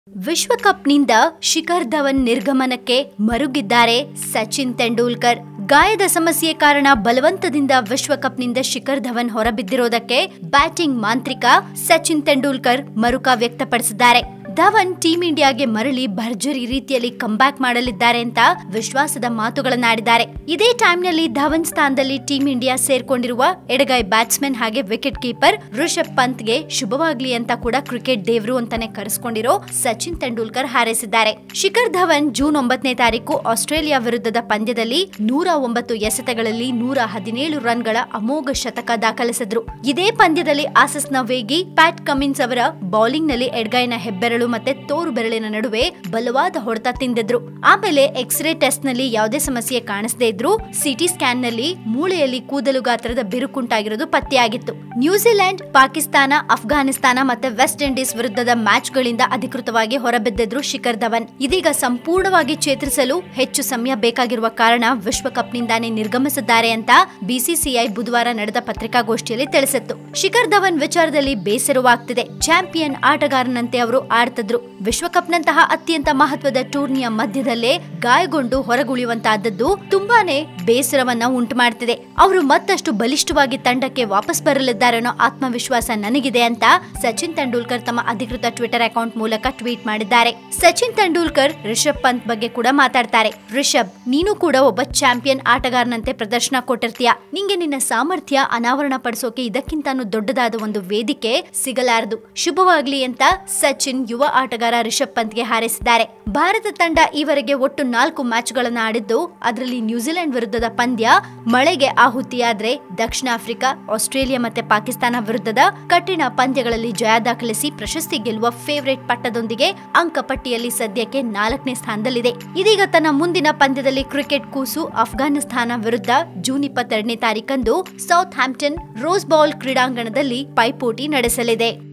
ವಿಶ್ವಕಪ್ನಿಂದ ಶಿಖರ್ ಧವನ್ ನಿರ್ಗಮನಕ್ಕೆ ಮರುಗಿದ್ದಾರೆ ಸಚಿನ್ ತೆಂಡೂಲ್ಕರ್ ಗಾಯದ ಸಮಸ್ಯೆ ಕಾರಣ ಬಲವಂತದಿಂದ ವಿಶ್ವಕಪ್ನಿಂದ ಶಿಖರ್ ಧವನ್ ಹೊರಬಿದ್ದಿರೋದಕ್ಕೆ ಬ್ಯಾಟಿಂಗ್ ಮಾಂತ್ರಿಕ ಸಚಿನ್ ತೆಂಡೂಲ್ಕರ್ ಮರುಕ ವ್ಯಕ್ತಪಡಿಸಿದ್ದಾರೆ ಧವನ್ ಟೀಂ ಇಂಡಿಯಾಗೆ ಮರಳಿ ಭರ್ಜರಿ ರೀತಿಯಲ್ಲಿ ಕಂಬ್ಯಾಕ್ ಮಾಡಲಿದ್ದಾರೆ ಅಂತ ವಿಶ್ವಾಸದ ಮಾತುಗಳನ್ನಾಡಿದ್ದಾರೆ ಇದೇ ಟೈಮ್ನಲ್ಲಿ ಧವನ್ ಸ್ಥಾನದಲ್ಲಿ ಟೀಂ ಇಂಡಿಯಾ ಸೇರ್ಕೊಂಡಿರುವ ಎಡಗೈ ಬ್ಯಾಟ್ಸ್ಮನ್ ಹಾಗೆ ವಿಕೆಟ್ ಕೀಪರ್ ಋಷಭ್ ಪಂತ್ಗೆ ಶುಭವಾಗ್ಲಿ ಅಂತ ಕೂಡ ಕ್ರಿಕೆಟ್ ದೇವ್ರು ಅಂತಾನೆ ಕರೆಸ್ಕೊಂಡಿರೋ ಸಚಿನ್ ತೆಂಡೂಲ್ಕರ್ ಹಾರೈಸಿದ್ದಾರೆ ಶಿಖರ್ ಧವನ್ ಜೂನ್ ಒಂಬತ್ತನೇ ತಾರೀಕು ಆಸ್ಟ್ರೇಲಿಯಾ ವಿರುದ್ಧದ ಪಂದ್ಯದಲ್ಲಿ ನೂರ ಒಂಬತ್ತು ಎಸೆತಗಳಲ್ಲಿ ನೂರ ಹದಿನೇಳು ರನ್ಗಳ ಅಮೋಘ ಶತಕ ದಾಖಲಿಸಿದ್ರು ಇದೇ ಪಂದ್ಯದಲ್ಲಿ ಆಸಸ್ನ ವೇಗಿ ಪ್ಯಾಟ್ ಕಮಿನ್ಸ್ ಅವರ ಬೌಲಿಂಗ್ ನಲ್ಲಿ ಎಡ್ಗೈನ ಹೆಬ್ಬೆರಳು ಮತ್ತೆ ತೋರು ಬೆರಳಿನ ನಡುವೆ ಬಲವಾದ ಹೊಡೆತ ತಿಂದಿದ್ರು ಆಮೇಲೆ ಎಕ್ಸ್ರೇ ಟೆಸ್ಟ್ ನಲ್ಲಿ ಯಾವುದೇ ಸಮಸ್ಯೆ ಕಾಣಿಸದೇ ಇದ್ರು ಸಿಟಿ ಸ್ಕ್ಯಾನ್ ನಲ್ಲಿ ಮೂಳೆಯಲ್ಲಿ ಕೂದಲು ಗಾತ್ರದ ಬಿರುಕುಂಟಾಗಿರೋದು ಪತ್ತೆಯಾಗಿತ್ತು ನ್ಯೂಜಿಲೆಂಡ್ ಪಾಕಿಸ್ತಾನ ಅಫ್ಘಾನಿಸ್ತಾನ ಮತ್ತೆ ವೆಸ್ಟ್ ಇಂಡೀಸ್ ವಿರುದ್ಧದ ಮ್ಯಾಚ್ ಗಳಿಂದ ಅಧಿಕೃತವಾಗಿ ಹೊರಬಿದ್ದಿದ್ರು ಶಿಖರ್ ಧವನ್ ಇದೀಗ ಸಂಪೂರ್ಣವಾಗಿ ಚೇತರಿಸಲು ಹೆಚ್ಚು ಸಮಯ ಬೇಕಾಗಿರುವ ಕಾರಣ ವಿಶ್ವಕಪ್ನಿಂದಾನೇ ನಿರ್ಗಮಿಸಿದ್ದಾರೆ ಅಂತ ಬಿಸಿಸಿಐ ಬುಧವಾರ ನಡೆದ ಪತ್ರಿಕಾಗೋಷ್ಠಿಯಲ್ಲಿ ತಿಳಿಸಿತ್ತು ಶಿಖರ್ ಧವನ್ ವಿಚಾರದಲ್ಲಿ ಬೇಸರವಾಗ್ತಿದೆ ಚಾಂಪಿಯನ್ ಆಟಗಾರನಂತೆ ಅವರು ಆಡ್ತಿದ್ರು ವಿಶ್ವಕಪ್ನಂತಹ ಅತ್ಯಂತ ಮಹತ್ವದ ಟೂರ್ನಿಯ ಮಧ್ಯದಲ್ಲೇ ಗಾಯಗೊಂಡು ಹೊರಗುಳಿಯುವಂತಹದ್ದು ತುಂಬಾನೇ ಬೇಸರವನ್ನ ಉಂಟು ಮಾಡ್ತಿದೆ ಅವರು ಮತ್ತಷ್ಟು ಬಲಿಷ್ಠವಾಗಿ ತಂಡಕ್ಕೆ ವಾಪಸ್ ಬರಲಿದ್ದಾರೆ ಅನ್ನೋ ಆತ್ಮವಿಶ್ವಾಸ ನನಗಿದೆ ಅಂತ ಸಚಿನ್ ತೆಂಡೂಲ್ಕರ್ ತಮ್ಮ ಅಧಿಕೃತ ಟ್ವಿಟರ್ ಅಕೌಂಟ್ ಮೂಲಕ ಟ್ವೀಟ್ ಮಾಡಿದ್ದಾರೆ ಸಚಿನ್ ತೆಂಡೂಲ್ಕರ್ ರಿಷಬ್ ಪಂತ್ ಬಗ್ಗೆ ಕೂಡ ಮಾತಾಡ್ತಾರೆ ರಿಷಬ್ ನೀನು ಕೂಡ ಒಬ್ಬ ಚಾಂಪಿಯನ್ ಆಟಗಾರನಂತೆ ಪ್ರದರ್ಶನ ಕೊಟ್ಟಿರ್ತೀಯ ನಿಂಗೆ ನಿನ್ನ ಸಾಮರ್ಥ್ಯ ಅನಾವರಣ ಪಡಿಸೋಕೆ ಇದಕ್ಕಿಂತಾನು ದೊಡ್ಡದಾದ ಒಂದು ವೇದಿಕೆ ಸಿಗಲಾರದು ಶುಭವಾಗ್ಲಿ ಅಂತ ಸಚಿನ್ ಯುವ ಆಟಗಾರ ರಿಷಬ್ ಪಂತ್ಗೆ ಹಾರೈಸಿದ್ದಾರೆ ಭಾರತ ತಂಡ ಈವರೆಗೆ ಒಟ್ಟು ನಾಲ್ಕು ಮ್ಯಾಚ್ಗಳನ್ನ ಆಡಿದ್ದು ಅದರಲ್ಲಿ ನ್ಯೂಜಿಲೆಂಡ್ ವಿರುದ್ಧದ ಪಂದ್ಯ ಮಳೆಗೆ ಆಹುತಿಯಾದ್ರೆ ದಕ್ಷಿಣ ಆಫ್ರಿಕಾ ಆಸ್ಟ್ರೇಲಿಯಾ ಮತ್ತೆ ಪಾಕಿಸ್ತಾನ ವಿರುದ್ಧದ ಕಠಿಣ ಪಂದ್ಯಗಳಲ್ಲಿ ಜಯ ದಾಖಲಿಸಿ ಪ್ರಶಸ್ತಿ ಗೆಲ್ಲುವ ಫೇವರೇಟ್ ಪಟ್ಟದೊಂದಿಗೆ ಅಂಕ ಪಟ್ಟಿಯಲ್ಲಿ ಸದ್ಯಕ್ಕೆ ನಾಲ್ಕನೇ ಸ್ಥಾನದಲ್ಲಿದೆ ಇದೀಗ ತನ್ನ ಮುಂದಿನ ಪಂದ್ಯದಲ್ಲಿ ಕ್ರಿಕೆಟ್ ಕೂಸು ಅಫ್ಘಾನಿಸ್ತಾನ ವಿರುದ್ಧ ಜೂನ್ ಇಪ್ಪತ್ತೆರಡನೇ ತಾರೀಕಂದು ಸೌತ್ ಹ್ಯಾಂಪ್ಟನ್ ರೋಸ್ ಬೌಲ್ ಕ್ರೀಡಾಂಗಣದಲ್ಲಿ ಪೈಪೋಟಿ ನಡೆಸಲಿದೆ